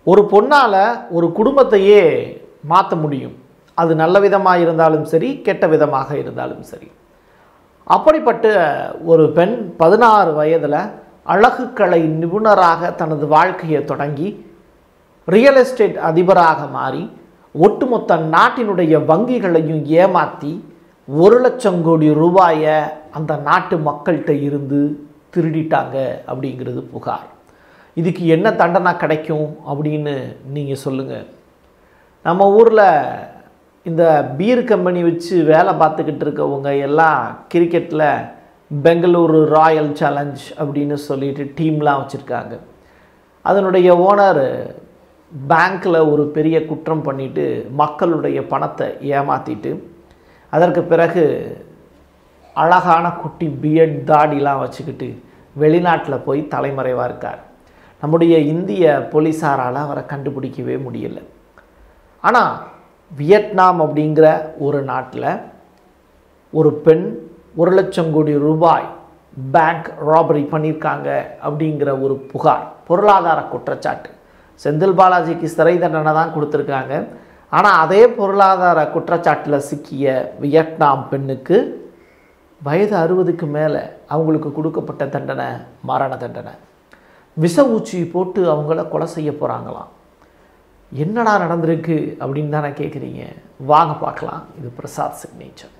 ஒரு பொண்ணால் ஒரு குடும்பத்தையே மாற்ற முடியும் அது நல்ல விதமாக இருந்தாலும் சரி கெட்ட விதமாக இருந்தாலும் சரி அப்படிப்பட்ட ஒரு பெண் பதினாறு வயதில் அழகுக்கலை நிபுணராக தனது வாழ்க்கையை தொடங்கி ரியல் எஸ்டேட் அதிபராக மாறி ஒட்டுமொத்த நாட்டினுடைய வங்கிகளையும் ஏமாற்றி ஒரு லட்சம் கோடி ரூபாயை அந்த நாட்டு மக்கள்கிட்ட இருந்து திருடிட்டாங்க அப்படிங்கிறது புகார் இதுக்கு என்ன தண்டனை கிடைக்கும் அப்படின்னு நீங்கள் சொல்லுங்கள் நம்ம ஊரில் இந்த பீர் கம்பெனி வச்சு வேலை பார்த்துக்கிட்டு இருக்கவங்க எல்லாம் கிரிக்கெட்டில் பெங்களூரு ராயல் சேலஞ்ச் அப்படின்னு சொல்லிட்டு டீம்லாம் வச்சுருக்காங்க அதனுடைய ஓனர் பேங்க்கில் ஒரு பெரிய குற்றம் பண்ணிட்டு மக்களுடைய பணத்தை ஏமாற்றிட்டு அதற்கு பிறகு அழகான குட்டி பியட் தாடிலாம் வச்சுக்கிட்டு வெளிநாட்டில் போய் தலைமறைவாக இருக்கார் நம்முடைய இந்திய போலீஸாரால் அவரை கண்டுபிடிக்கவே முடியல ஆனால் வியட்நாம் அப்படிங்கிற ஒரு நாட்டில் ஒரு பெண் ஒரு லட்சம் கோடி ரூபாய் பேங்க் ராபரி பண்ணியிருக்காங்க அப்படிங்கிற ஒரு புகார் பொருளாதார குற்றச்சாட்டு செந்தில் பாலாஜிக்கு சிறை தண்டனை தான் கொடுத்துருக்காங்க ஆனால் அதே பொருளாதார குற்றச்சாட்டில் சிக்கிய வியட்நாம் பெண்ணுக்கு வயது அறுபதுக்கு மேலே அவங்களுக்கு கொடுக்கப்பட்ட தண்டனை மரண தண்டனை விஷ ஊச்சி போட்டு அவங்கள கொலை செய்ய போகிறாங்களாம் என்னடா நடந்திருக்கு அப்படின்னு தானே கேட்குறீங்க வாங்க பார்க்கலாம் இது பிரசாத் சிக்னேச்சர்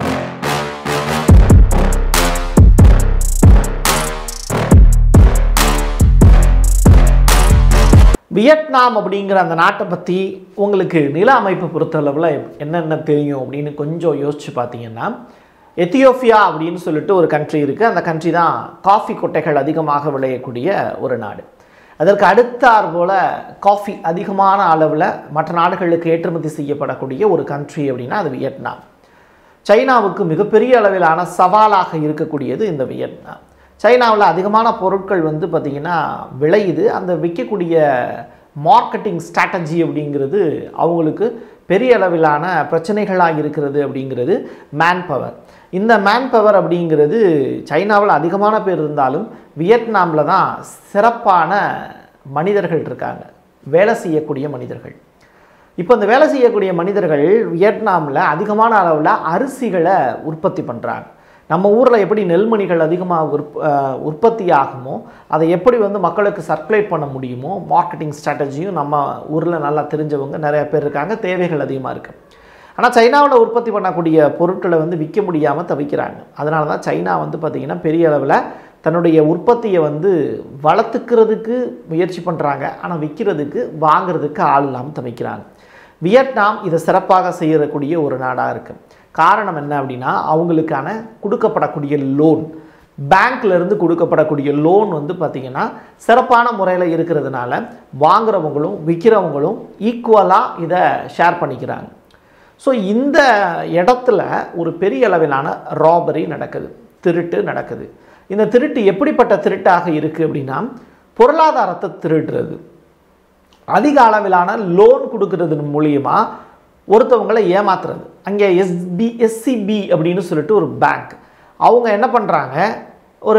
வியட்நாம் அப்படிங்கிற அந்த நாட்டை பற்றி உங்களுக்கு நில அமைப்பு பொறுத்தளவில் என்னென்ன தெரியும் அப்படின்னு கொஞ்சம் யோசிச்சு பார்த்தீங்கன்னா எத்தியோப்பியா அப்படின்னு சொல்லிட்டு ஒரு கண்ட்ரி இருக்குது அந்த கண்ட்ரி தான் காஃபி கொட்டைகள் அதிகமாக விளையக்கூடிய ஒரு நாடு அதற்கு அடுத்தாற் போல காஃபி அதிகமான அளவில் மற்ற நாடுகளுக்கு ஏற்றுமதி செய்யப்படக்கூடிய ஒரு கண்ட்ரி அப்படின்னா அது வியட்நாம் சைனாவுக்கு மிகப்பெரிய அளவிலான சவாலாக இருக்கக்கூடியது இந்த வியட்நாம் சைனாவில் அதிகமான பொருட்கள் வந்து பார்த்திங்கன்னா விளையுது அந்த விற்கக்கூடிய மார்க்கெட்டிங் ஸ்ட்ராட்டஜி அப்படிங்கிறது அவங்களுக்கு பெரிய அளவிலான பிரச்சனைகளாக இருக்கிறது அப்படிங்கிறது மேன் பவர் இந்த மேன் பவர் அப்படிங்கிறது சைனாவில் அதிகமான பேர் இருந்தாலும் வியட்நாமில் தான் சிறப்பான மனிதர்கள் இருக்காங்க வேலை செய்யக்கூடிய மனிதர்கள் இப்போ இந்த வேலை செய்யக்கூடிய மனிதர்கள் வியட்நாமில் அதிகமான அளவில் அரிசிகளை உற்பத்தி பண்ணுறாங்க நம்ம ஊரில் எப்படி நெல்மணிகள் அதிகமாக உற்ப அஹ் உற்பத்தி ஆகுமோ அதை எப்படி வந்து மக்களுக்கு சர்க்குலேட் பண்ண முடியுமோ மார்க்கெட்டிங் ஸ்ட்ராட்டஜியும் நம்ம ஊரில் நல்லா தெரிஞ்சவங்க நிறைய பேர் இருக்காங்க தேவைகள் அதிகமாக இருக்குது ஆனால் சைனாவில் உற்பத்தி பண்ணக்கூடிய பொருட்களை வந்து விற்க முடியாமல் தவிக்கிறாங்க அதனால தான் சைனா வந்து பார்த்திங்கன்னா பெரிய அளவில் தன்னுடைய உற்பத்தியை வந்து வளர்த்துக்கிறதுக்கு முயற்சி பண்ணுறாங்க ஆனால் விற்கிறதுக்கு வாங்குறதுக்கு ஆள் இல்லாமல் தவிக்கிறாங்க வியட்நாம் இதை சிறப்பாக செய்யக்கூடிய ஒரு நாடாக இருக்குது காரணம் என்ன அப்படின்னா அவங்களுக்கான கொடுக்கப்படக்கூடிய லோன் பேங்க்ல இருந்து கொடுக்கப்படக்கூடிய லோன் வந்து பார்த்திங்கன்னா சிறப்பான முறையில் இருக்கிறதுனால வாங்குறவங்களும் விற்கிறவங்களும் ஈக்குவலாக இதை ஷேர் பண்ணிக்கிறாங்க ஸோ இந்த இடத்துல ஒரு பெரிய அளவிலான ராபரி நடக்குது திருட்டு நடக்குது இந்த திருட்டு எப்படிப்பட்ட திருட்டாக இருக்குது அப்படின்னா பொருளாதாரத்தை திருடுறது அதிக அளவிலான லோன் கொடுக்கறது மூலியமா ஒருத்தவங்களை ஏமாத்துறது அங்கே எஸ்பி எஸ்சிபி அப்படின்னு சொல்லிட்டு ஒரு பேங்க் அவங்க என்ன பண்ணுறாங்க ஒரு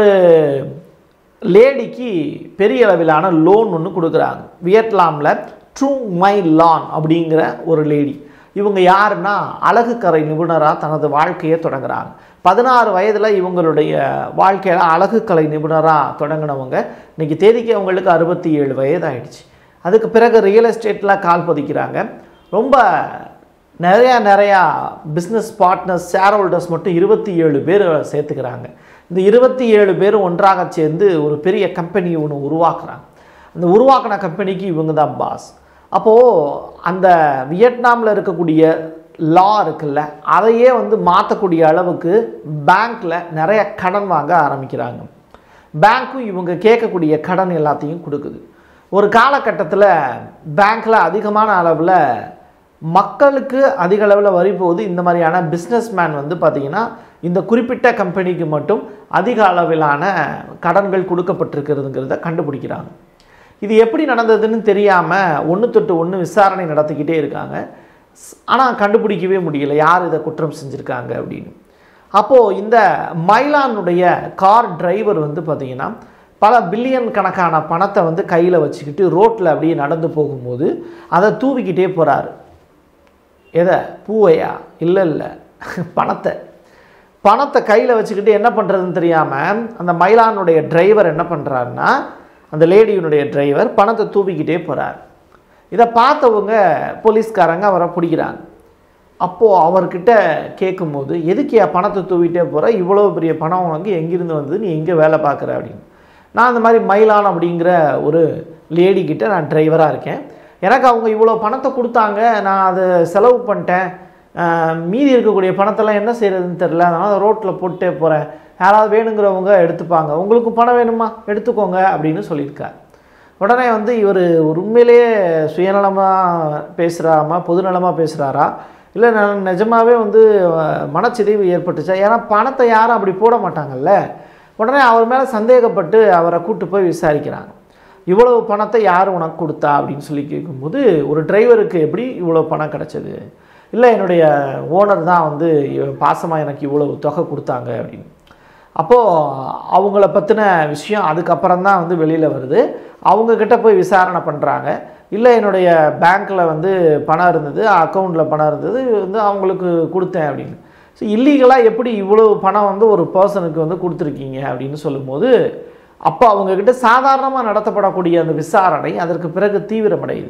லேடிக்கு பெரிய அளவிலான லோன் ஒன்று கொடுக்குறாங்க வியட்நாமில் ட்ரூ மை லான் அப்படிங்கிற ஒரு லேடி இவங்க யாருன்னா அழகு கரை நிபுணராக தனது வாழ்க்கையை தொடங்குறாங்க பதினாறு வயதில் இவங்களுடைய வாழ்க்கையில் அழகு கலை நிபுணராக தொடங்கினவங்க இன்னைக்கு தேதிக்கு அவங்களுக்கு அறுபத்தி ஏழு வயது ஆயிடுச்சு அதுக்கு பிறகு ரியல் எஸ்டேட்டில் கால் பதிக்கிறாங்க ரொம்ப நிறையா நிறையா பிஸ்னஸ் பார்ட்னர்ஸ் ஷேர் ஹோல்டர்ஸ் மட்டும் இருபத்தி ஏழு பேர் சேர்த்துக்கிறாங்க இந்த இருபத்தி ஏழு பேரும் ஒன்றாக சேர்ந்து ஒரு பெரிய கம்பெனி ஒன்று உருவாக்குறாங்க அந்த உருவாக்கின கம்பெனிக்கு இவங்க தான் பாஸ் அப்போது அந்த வியட்நாமில் இருக்கக்கூடிய லா இருக்குல்ல அதையே வந்து மாற்றக்கூடிய அளவுக்கு பேங்க்கில் நிறைய கடன் வாங்க ஆரம்பிக்கிறாங்க பேங்க்கும் இவங்க கேட்கக்கூடிய கடன் எல்லாத்தையும் கொடுக்குது ஒரு காலகட்டத்தில் பேங்க்கில் அதிகமான அளவில் மக்களுக்கு அதிக அளவில் வரி போகுது இந்த மாதிரியான பிஸ்னஸ்மேன் வந்து பார்த்திங்கன்னா இந்த குறிப்பிட்ட கம்பெனிக்கு மட்டும் அதிக அளவிலான கடன்கள் கொடுக்கப்பட்டிருக்கிறதுங்கிறத கண்டுபிடிக்கிறாங்க இது எப்படி நடந்ததுன்னு தெரியாமல் ஒன்று தொட்டு ஒன்று விசாரணை நடத்திக்கிட்டே இருக்காங்க ஆனால் கண்டுபிடிக்கவே முடியல யார் இதை குற்றம் செஞ்சுருக்காங்க அப்படின்னு அப்போது இந்த மைலானுடைய கார் டிரைவர் வந்து பார்த்திங்கன்னா பல பில்லியன் கணக்கான பணத்தை வந்து கையில் வச்சுக்கிட்டு ரோட்டில் அப்படியே நடந்து போகும்போது அதை தூவிக்கிட்டே போகிறாரு எதை பூவையா இல்லை இல்லை பணத்தை பணத்தை கையில் வச்சுக்கிட்டு என்ன பண்ணுறதுன்னு தெரியாமல் அந்த மயிலானுடைய டிரைவர் என்ன பண்ணுறாருன்னா அந்த லேடியினுடைய டிரைவர் பணத்தை தூவிக்கிட்டே போகிறார் இதை பார்த்தவங்க போலீஸ்காரங்க அவரை பிடிக்கிறாங்க அப்போது அவர்கிட்ட கேட்கும்போது எதுக்கு என் பணத்தை தூவிட்டே போகிற இவ்வளோ பெரிய பணம் உனக்கு எங்கேருந்து வந்தது நீ எங்கே வேலை பார்க்குற அப்படின்னு நான் அந்த மாதிரி மயிலான் அப்படிங்கிற ஒரு லேடி கிட்ட நான் டிரைவராக இருக்கேன் எனக்கு அவங்க இவ்வளோ பணத்தை கொடுத்தாங்க நான் அதை செலவு பண்ணிட்டேன் ஆஹ் மீதி இருக்கக்கூடிய பணத்தெல்லாம் என்ன செய்யறதுன்னு தெரில அதனால் ரோட்டில் போட்டே போகிறேன் யாராவது வேணுங்கிறவங்க எடுத்துப்பாங்க உங்களுக்கு பணம் வேணுமா எடுத்துக்கோங்க அப்படின்னு சொல்லியிருக்கார் உடனே வந்து இவர் உண்மையிலேயே சுயநலமாக பேசுகிறாமா பொதுநலமாக பேசுகிறாரா இல்லை நான் நிஜமாவே வந்து அஹ், மனச்சிதைவு ஏற்பட்டுச்சா ஏன்னா பணத்தை யாரும் அப்படி போட மாட்டாங்கல்ல உடனே அவர் மேலே சந்தேகப்பட்டு அவரை கூட்டு போய் விசாரிக்கிறாங்க இவ்வளவு பணத்தை யார் உனக்கு கொடுத்தா அப்படின்னு சொல்லி கேட்கும்போது ஒரு டிரைவருக்கு எப்படி இவ்வளோ பணம் கிடச்சது இல்லை என்னுடைய ஓனர் தான் வந்து பாசமாக எனக்கு இவ்வளவு தொகை கொடுத்தாங்க அப்படின்னு அப்போது அவங்கள பற்றின விஷயம் அதுக்கப்புறம் தான் வந்து வெளியில் வருது அவங்கக்கிட்ட போய் விசாரணை பண்ணுறாங்க இல்லை என்னுடைய பேங்க்கில் வந்து பணம் இருந்தது அக்கௌண்ட்டில் பணம் இருந்தது வந்து அவங்களுக்கு கொடுத்தேன் அப்படின்னு ஸோ இல்லீகலாக எப்படி இவ்வளவு பணம் வந்து ஒரு பர்சனுக்கு வந்து கொடுத்துருக்கீங்க அப்படின்னு சொல்லும்போது அப்போ அவங்கக்கிட்ட சாதாரணமாக நடத்தப்படக்கூடிய அந்த விசாரணை அதற்கு பிறகு தீவிரமடையுது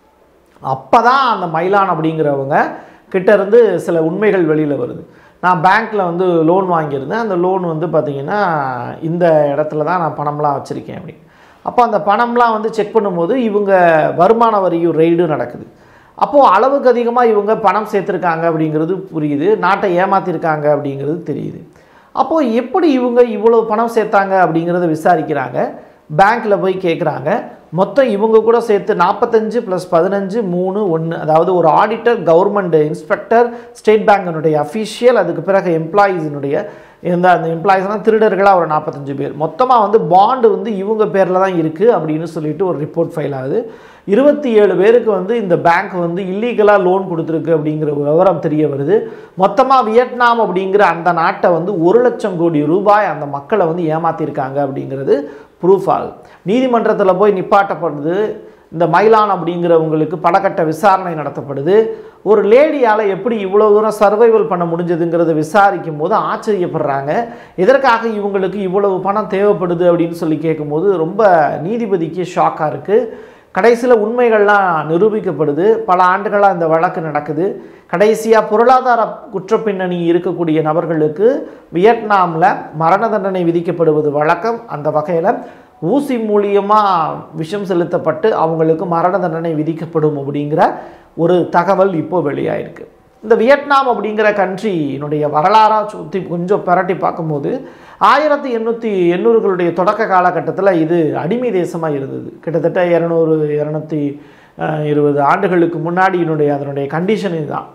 அப்போ தான் அந்த மயிலான் அப்படிங்கிறவங்க கிட்ட இருந்து சில உண்மைகள் வெளியில் வருது நான் பேங்க்கில் வந்து லோன் வாங்கியிருந்தேன் அந்த லோன் வந்து பார்த்திங்கன்னா இந்த இடத்துல தான் நான் பணம்லாம் வச்சுருக்கேன் அப்படின்னு அப்போ அந்த பணம்லாம் வந்து செக் பண்ணும்போது இவங்க வருமான வரியும் ரெய்டும் நடக்குது அப்போது அளவுக்கு அதிகமாக இவங்க பணம் சேர்த்துருக்காங்க அப்படிங்கிறது புரியுது நாட்டை ஏமாத்திருக்காங்க அப்படிங்கிறது தெரியுது அப்போது எப்படி இவங்க இவ்வளோ பணம் சேர்த்தாங்க அப்படிங்கிறத விசாரிக்கிறாங்க பேங்க்கில் போய் கேட்குறாங்க மொத்தம் இவங்க கூட சேர்த்து நாற்பத்தஞ்சு ப்ளஸ் பதினஞ்சு மூணு ஒன்று அதாவது ஒரு ஆடிட்டர் கவர்மெண்ட் இன்ஸ்பெக்டர் ஸ்டேட் பேங்கினுடைய அஃபீஷியல் அதுக்கு பிறகு எம்ப்ளாயீஸினுடைய இந்த அந்த எம்ப்ளாயீஸ்லாம் திருடர்களாக ஒரு நாற்பத்தஞ்சு பேர் மொத்தமாக வந்து பாண்டு வந்து இவங்க பேரில் தான் இருக்குது அப்படின்னு சொல்லிட்டு ஒரு ரிப்போர்ட் ஃபைல் ஆகுது இருபத்தி ஏழு பேருக்கு வந்து இந்த பேங்க் வந்து இல்லீகலாக லோன் கொடுத்துருக்கு அப்படிங்கிற விவரம் தெரிய வருது மொத்தமாக வியட்நாம் அப்படிங்கிற அந்த நாட்டை வந்து ஒரு லட்சம் கோடி ரூபாய் அந்த மக்களை வந்து ஏமாத்திருக்காங்க அப்படிங்கிறது ப்ரூஃப் ஆகுது நீதிமன்றத்தில் போய் நிப்பாட்டப்படுது இந்த மயிலான் அப்படிங்கிறவங்களுக்கு படக்கட்ட விசாரணை நடத்தப்படுது ஒரு லேடியால் எப்படி இவ்வளோ தூரம் சர்வைவல் பண்ண முடிஞ்சதுங்கிறத விசாரிக்கும் போது ஆச்சரியப்படுறாங்க எதற்காக இவங்களுக்கு இவ்வளவு பணம் தேவைப்படுது அப்படின்னு சொல்லி கேட்கும்போது ரொம்ப நீதிபதிக்கு ஷாக்காக இருக்குது கடைசியில் உண்மைகள்லாம் நிரூபிக்கப்படுது பல ஆண்டுகளாக இந்த வழக்கு நடக்குது கடைசியாக பொருளாதார குற்றப்பின்னணி இருக்கக்கூடிய நபர்களுக்கு வியட்நாமில் மரண தண்டனை விதிக்கப்படுவது வழக்கம் அந்த வகையில் ஊசி மூலியமாக விஷம் செலுத்தப்பட்டு அவங்களுக்கு மரண தண்டனை விதிக்கப்படும் அப்படிங்கிற ஒரு தகவல் இப்போ வெளியாயிருக்கு இந்த வியட்நாம் அப்படிங்கிற கண்ட்ரியினுடைய வரலாறாக சுற்றி கொஞ்சம் பிரட்டி பார்க்கும்போது ஆயிரத்தி எண்ணூற்றி எண்ணூறுகளுடைய தொடக்க காலகட்டத்தில் இது அடிமை தேசமாக இருந்தது கிட்டத்தட்ட இரநூறு இரநூத்தி இருபது ஆண்டுகளுக்கு முன்னாடி என்னுடைய அதனுடைய கண்டிஷன் இதுதான்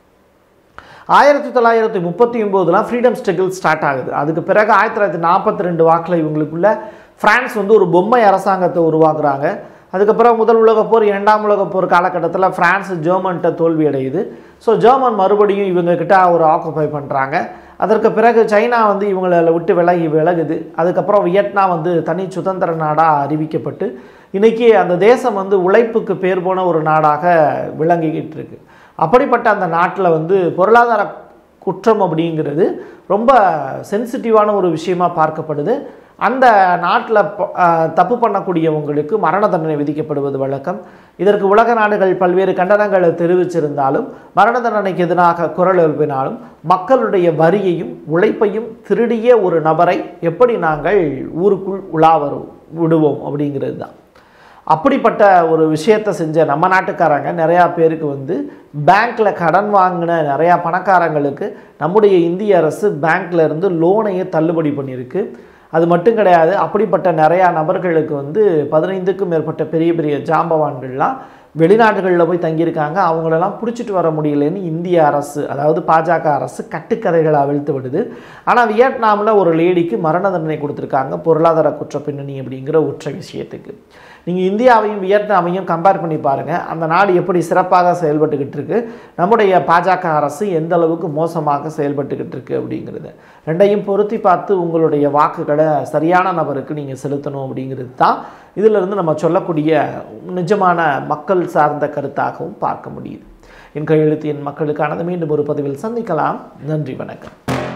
ஆயிரத்தி தொள்ளாயிரத்தி முப்பத்தி ஒம்போதுலாம் ஃப்ரீடம் ஸ்ட்ரகிள் ஸ்டார்ட் ஆகுது அதுக்கு பிறகு ஆயிரத்தி தொள்ளாயிரத்தி நாற்பத்தி ரெண்டு வாக்கில் இவங்களுக்குள்ள பிரான்ஸ் வந்து ஒரு பொம்மை அரசாங்கத்தை உருவாக்குறாங்க அதுக்கப்புறம் முதல் உலகப் போர் இரண்டாம் உலகப் போர் காலகட்டத்தில் பிரான்ஸ் ஜெர்மன்கிட்ட தோல்வி அடையுது ஸோ ஜெர்மன் மறுபடியும் இவங்க கிட்ட ஒரு ஆக்குப்பை பண்ணுறாங்க அதற்கு பிறகு சைனா வந்து இவங்களை விட்டு விலகி விலகுது அதுக்கப்புறம் வியட்நாம் வந்து தனி சுதந்திர நாடாக அறிவிக்கப்பட்டு இன்றைக்கி அந்த தேசம் வந்து உழைப்புக்கு பேர் போன ஒரு நாடாக விளங்கிக்கிட்டு இருக்கு அப்படிப்பட்ட அந்த நாட்டில் வந்து பொருளாதார குற்றம் அப்படிங்கிறது ரொம்ப சென்சிட்டிவான ஒரு விஷயமா பார்க்கப்படுது அந்த நாட்டில் தப்பு பண்ணக்கூடியவங்களுக்கு மரண தண்டனை விதிக்கப்படுவது வழக்கம் இதற்கு உலக நாடுகள் பல்வேறு கண்டனங்களை தெரிவிச்சிருந்தாலும் மரண தண்டனைக்கு எதிராக குரல் எழுப்பினாலும் மக்களுடைய வரியையும் உழைப்பையும் திருடிய ஒரு நபரை எப்படி நாங்கள் ஊருக்குள் உலா வரும் விடுவோம் அப்படிங்கிறது தான் அப்படிப்பட்ட ஒரு விஷயத்தை செஞ்ச நம்ம நாட்டுக்காரங்க நிறையா பேருக்கு வந்து பேங்க்கில் கடன் வாங்கின நிறையா பணக்காரங்களுக்கு நம்முடைய இந்திய அரசு பேங்க்ல இருந்து லோனையே தள்ளுபடி பண்ணியிருக்கு அது மட்டும் கிடையாது அப்படிப்பட்ட நிறையா நபர்களுக்கு வந்து பதினைந்துக்கும் மேற்பட்ட பெரிய பெரிய ஜாம்பவான்கள்லாம் வெளிநாடுகளில் போய் தங்கியிருக்காங்க அவங்களெல்லாம் பிடிச்சிட்டு வர முடியலன்னு இந்திய அரசு அதாவது பாஜக அரசு கட்டுக்கதைகளை அவிழ்த்து விடுது ஆனால் வியட்நாமில் ஒரு லேடிக்கு மரண தண்டனை கொடுத்துருக்காங்க பொருளாதார குற்ற பின்னணி அப்படிங்கிற ஒற்றை விஷயத்துக்கு நீங்கள் இந்தியாவையும் வியட்நாமையும் கம்பேர் பண்ணி பாருங்கள் அந்த நாடு எப்படி சிறப்பாக செயல்பட்டுக்கிட்டு இருக்கு நம்முடைய பாஜக அரசு எந்த அளவுக்கு மோசமாக செயல்பட்டுக்கிட்டு இருக்கு அப்படிங்கிறது ரெண்டையும் பொருத்தி பார்த்து உங்களுடைய வாக்குகளை சரியான நபருக்கு நீங்கள் செலுத்தணும் அப்படிங்கிறது தான் இதிலிருந்து நம்ம சொல்லக்கூடிய நிஜமான மக்கள் சார்ந்த கருத்தாகவும் பார்க்க முடியுது என் கையெழுத்து என் மக்களுக்கானது மீண்டும் ஒரு பதிவில் சந்திக்கலாம் நன்றி வணக்கம்